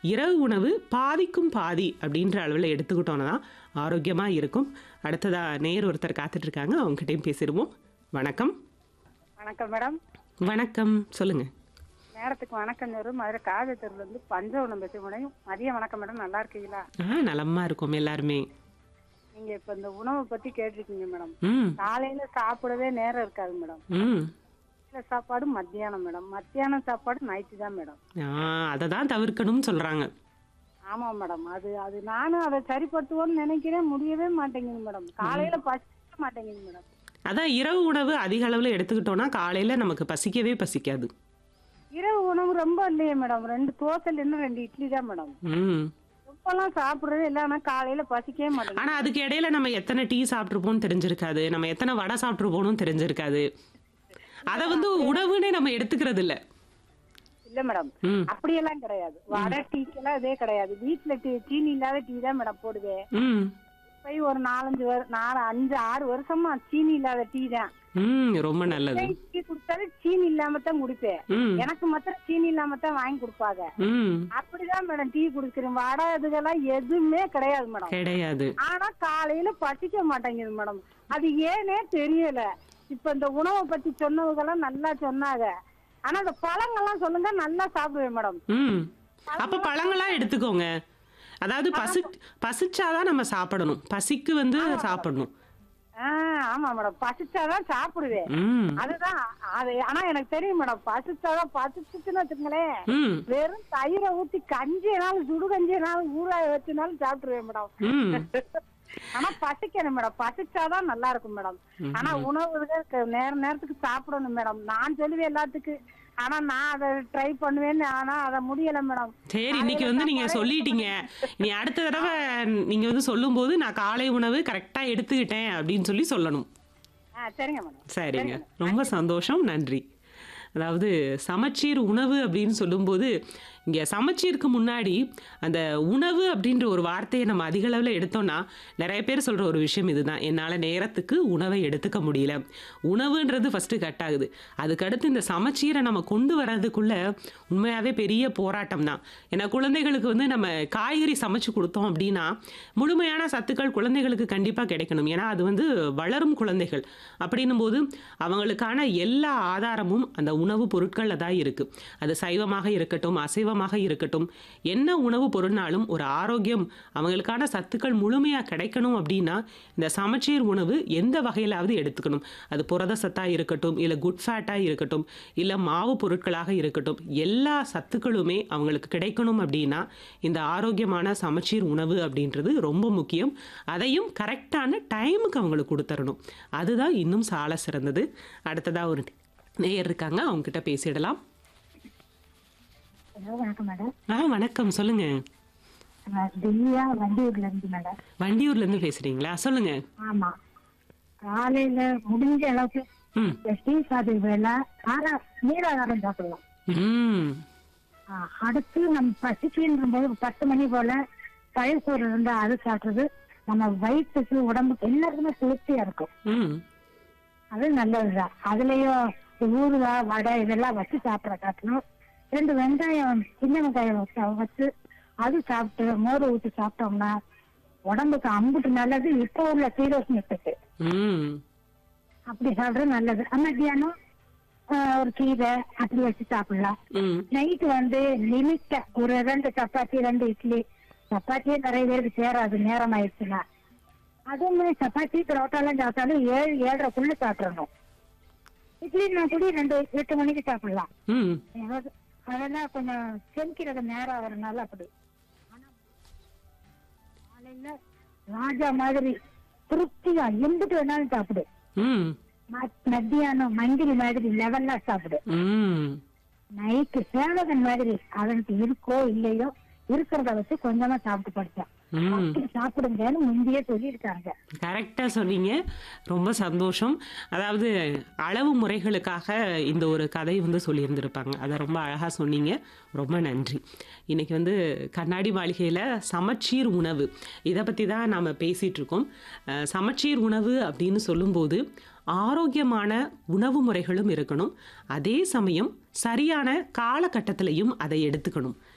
இரவு உணவு பாதிக்கும் பாதி அப்படின்ற அளவில் எடுத்துக்கிட்டோன்னா தான் ஆரோக்கியமாக இருக்கும் அடுத்ததா நேர் ஒருத்தர் காத்துட்டு இருக்காங்க அவங்ககிட்டயும் பேசிடுவோம் வணக்கம் வணக்கம் மேடம் வணக்கம் சொல்லுங்க நேரத்துக்கு வணக்கம் நேரு மதுரை காஜத்தூர்ல இருந்து பஞ்சவனம் பேச முடியும் மதியம் வணக்கம் மேடம் நல்லா இருக்கீங்களா ஆ நலமா இருக்கும் எல்லாருமே நீங்க இப்ப இந்த உணவை பத்தி கேட்டிருக்கீங்க மேடம் ம் காலையில சாப்பிடவே நேரம் இருக்காது மேடம் ம் காலையில சாப்பாடு மத்தியானம் மேடம் மத்தியானம் சாப்பாடு நைட்டு தான் மேடம் ஆ அதை தான் தவிர்க்கணும்னு சொல்கிறாங்க ஆமா மேடம் அது அது நானும் அதை சரிப்படுத்துவோம்னு நினைக்கிறேன் முடியவே மாட்டேங்குது மேடம் காலையில பசிக்க மாட்டேங்குது மேடம் அதான் இரவு உணவு அதிக அளவில் எடுத்துக்கிட்டோன்னா காலையில் நமக்கு பசிக்கவே பசிக்காது இரவு உணவு ரொம்ப இல்லையே மேடம் ரெண்டு தோசை இல்லைன்னா ரெண்டு இட்லி தான் மேடம் ம் ரொம்பலாம் சாப்பிடுறது இல்லை ஆனா காலையில பசிக்கவே மாட்டேங்குது ஆனால் அதுக்கு இடையில நம்ம எத்தனை டீ சாப்பிட்ருப்போம்னு தெரிஞ்சிருக்காது நம்ம எத்தனை வடை சாப்பிட்ருப்போம்னு தெரிஞ்சிருக்காது அதை வந்து உணவுன்னே நம்ம எடுத்துக்கிறது இல்ல இல்ல மேடம் ம் அப்படியெல்லாம் கிடையாது வடை டீக்கெல்லாம் இதே கிடையாது வீட்டுல டீ சீனி இல்லாத டீ தான் மேடம் போடுவேன் ம் போய் ஒரு நாலஞ்சு வரு நாலு அஞ்சு ஆறு வருஷமா சீனி இல்லாத டீ தான் ம் ரொம்ப நல்லது டீ குடிச்சாலும் சீனி இல்லாம தான் குடிப்பேன் ம் எனக்கு மாத்திரம் சீனி இல்லாம தான் வாங்கி கொடுப்பாங்க ம் அப்படிதான் மேடம் டீ குடிக்கிறேன் வடை இதுகெல்லாம் எதுவுமே கிடையாது மேடம் கிடையாது ஆனா காலையில பசிக்க மாட்டேங்குது மேடம் அது ஏனே தெரியல இப்ப இந்த உணவை பத்தி சொன்னவங்கெல்லாம் நல்லா சொன்னாங்க ஆனா இந்த பழங்கள்லாம் சொல்லுங்க நல்லா சாப்பிடுவேன் மேடம் ம் அப்போ பழங்களா எடுத்துக்கோங்க அதாவது பசி பசிச்சாதான் நம்ம சாப்பிடணும் பசிக்கு வந்து சாப்பிடணும் ஆஹ் ஆமா மேடம் பசிச்சாதான் சாப்பிடுவேன் ம் அதுதான் அது ஆனா எனக்கு தெரியும் மேடம் பசிச்சாதான் பசிச்சுன்னு வச்சுங்களேன் ம் வெறும் தயிரை ஊத்தி கஞ்சினாலும் சுடு கஞ்சினாலும் ஊற வச்சுனாலும் சாப்பிட்டுருவேன் மேடம் ம் ஆனா பசிக்கணும் மேடம் பசிச்சாதான் நல்லா இருக்கும் மேடம் ஆனா உணவு நேர நேரத்துக்கு சாப்பிடணும் மேடம் நான் சொல்லுவேன் எல்லாத்துக்கும் ஆனா நான் அதை ட்ரை பண்ணுவேன்னு ஆனா அதை முடியல மேடம் சரி இன்னைக்கு வந்து நீங்க சொல்லிட்டீங்க நீ அடுத்த தடவை நீங்க வந்து சொல்லும்போது நான் காலை உணவு கரெக்டா எடுத்துக்கிட்டேன் அப்படின்னு சொல்லி சொல்லணும் ஆ சரிங்க மேடம் சரிங்க ரொம்ப சந்தோஷம் நன்றி அதாவது சமச்சீர் உணவு அப்படின்னு சொல்லும்போது இங்கே சமச்சீருக்கு முன்னாடி அந்த உணவு அப்படின்ற ஒரு வார்த்தையை நம்ம அதிக அளவில் எடுத்தோம்னா நிறைய பேர் சொல்கிற ஒரு விஷயம் இதுதான் என்னால் நேரத்துக்கு உணவை எடுத்துக்க முடியல உணவுன்றது ஃபஸ்ட்டு கட் ஆகுது அதுக்கடுத்து இந்த சமச்சீரை நம்ம கொண்டு வர்றதுக்குள்ள உண்மையாகவே பெரிய போராட்டம் தான் ஏன்னா குழந்தைகளுக்கு வந்து நம்ம காய்கறி சமைச்சு கொடுத்தோம் அப்படின்னா முழுமையான சத்துக்கள் குழந்தைகளுக்கு கண்டிப்பாக கிடைக்கணும் ஏன்னா அது வந்து வளரும் குழந்தைகள் அப்படின்னும் போது அவங்களுக்கான எல்லா ஆதாரமும் அந்த உணவுப் பொருட்களில் தான் இருக்குது அது சைவமாக இருக்கட்டும் அசைவமாக இருக்கட்டும் என்ன உணவுப் பொருள்னாலும் ஒரு ஆரோக்கியம் அவங்களுக்கான சத்துக்கள் முழுமையாக கிடைக்கணும் அப்படின்னா இந்த சமச்சீர் உணவு எந்த வகையிலாவது எடுத்துக்கணும் அது புரத சத்தாக இருக்கட்டும் இல்லை குட் ஃபேட்டாக இருக்கட்டும் இல்லை மாவு பொருட்களாக இருக்கட்டும் எல்லா சத்துக்களுமே அவங்களுக்கு கிடைக்கணும் அப்படின்னா இந்த ஆரோக்கியமான சமச்சீர் உணவு அப்படின்றது ரொம்ப முக்கியம் அதையும் கரெக்டான டைமுக்கு அவங்களுக்கு கொடுத்துடணும் அதுதான் இன்னும் சால சிறந்தது அடுத்ததாக ஒரு நேயர் இருக்காங்க அவங்க கிட்ட பேசிடலாம் ஹலோ வணக்கம் மேடம் ஆ வணக்கம் சொல்லுங்க நான் திவ்யா வண்டியூர்ல இருந்து மேடம் வண்டியூர்ல இருந்து பேசுறீங்களா சொல்லுங்க ஆமா காலையில முடிஞ்ச அளவுக்கு ம் டீ சாப்பிட்டு வேலை ஆனா நீராகாரம் சாப்பிடலாம் ம் ஆ, அடுத்து நம்ம பசிக்குன்ற போது ஒரு பத்து மணி போல பழைய சோறு இருந்தா அது சாப்பிடுறது நம்ம வயிற்றுக்கு உடம்புக்கு எல்லாருக்குமே குளிர்ச்சியா இருக்கும் ம் அது நல்லதுதான் அதுலயும் ஊறுகாய் வடை இதெல்லாம் வச்சு சாப்பிட காட்டணும் ரெண்டு வெங்காயம் சின்ன வெங்காயம் வச்சு வச்சு அது சாப்பிட்டு மோர் ஊற்றி சாப்பிட்டோம்னா உடம்புக்கு அம்புட்டு நல்லது இப்போ உள்ள சீரோஸ்னத்துக்கு ம் அப்படி சாப்பிடுறது நல்லது மத்தியானம் ஆஹ், ஒரு கீரை அப்படி வச்சு சாப்பிடலாம் ம் நைட்டு வந்து லிமிட்டா ஒரு ரெண்டு சப்பாத்தி ரெண்டு இட்லி சப்பாத்தியே நிறைய பேருக்கு சேராது நேரம் ஆயிடுச்சுன்னா அதுவுமே சப்பாத்தி பரோட்டாலாம் சாப்பிட்டாலும் ஏழு ஏழரைக்குள்ள சாப்பிடணும் இட்லினா கூட ரெண்டு எட்டு மணிக்கு சாப்பிடலாம் ம் அதாவது அதெல்லாம் கொஞ்சம் செமிக்கிறது நேரம் ஆகிறதுனால அப்படி ஆனா காலையில ராஜா மாதிரி திருப்தியா எம்பிட்டு வேணாலும் சாப்பிடு ம் ம- மத்தியானம் மந்திரி மாதிரி லெவல்லா சாப்பிடு ம் நைட்டு சேவகன் மாதிரி அவனுக்கு இருக்கோ இல்லையோ இருக்கிறத வச்சு கொஞ்சமா சாப்பிட்டு படிச்சான் ம் அப்படி சாப்பிடுங்கன்னு முந்தையே சொல்லியிருக்காங்க கரெக்டாக சொன்னீங்க ரொம்ப சந்தோஷம் அதாவது அளவு முறைகளுக்காக இந்த ஒரு கதை வந்து சொல்லியிருந்திருப்பாங்க அதை ரொம்ப அழகாக சொன்னீங்க ரொம்ப நன்றி இன்னைக்கு வந்து கண்ணாடி மாளிகையில் சமச்சீர் உணவு இதை பற்றி தான் நாம் பேசிகிட்டு இருக்கோம் அஹ், சமச்சீர் உணவு அப்படின்னு சொல்லும்போது ஆரோக்கியமான உணவு முறைகளும் இருக்கணும் அதே சமயம் சரியான காலகட்டத்திலையும் அதை எடுத்துக்கணும்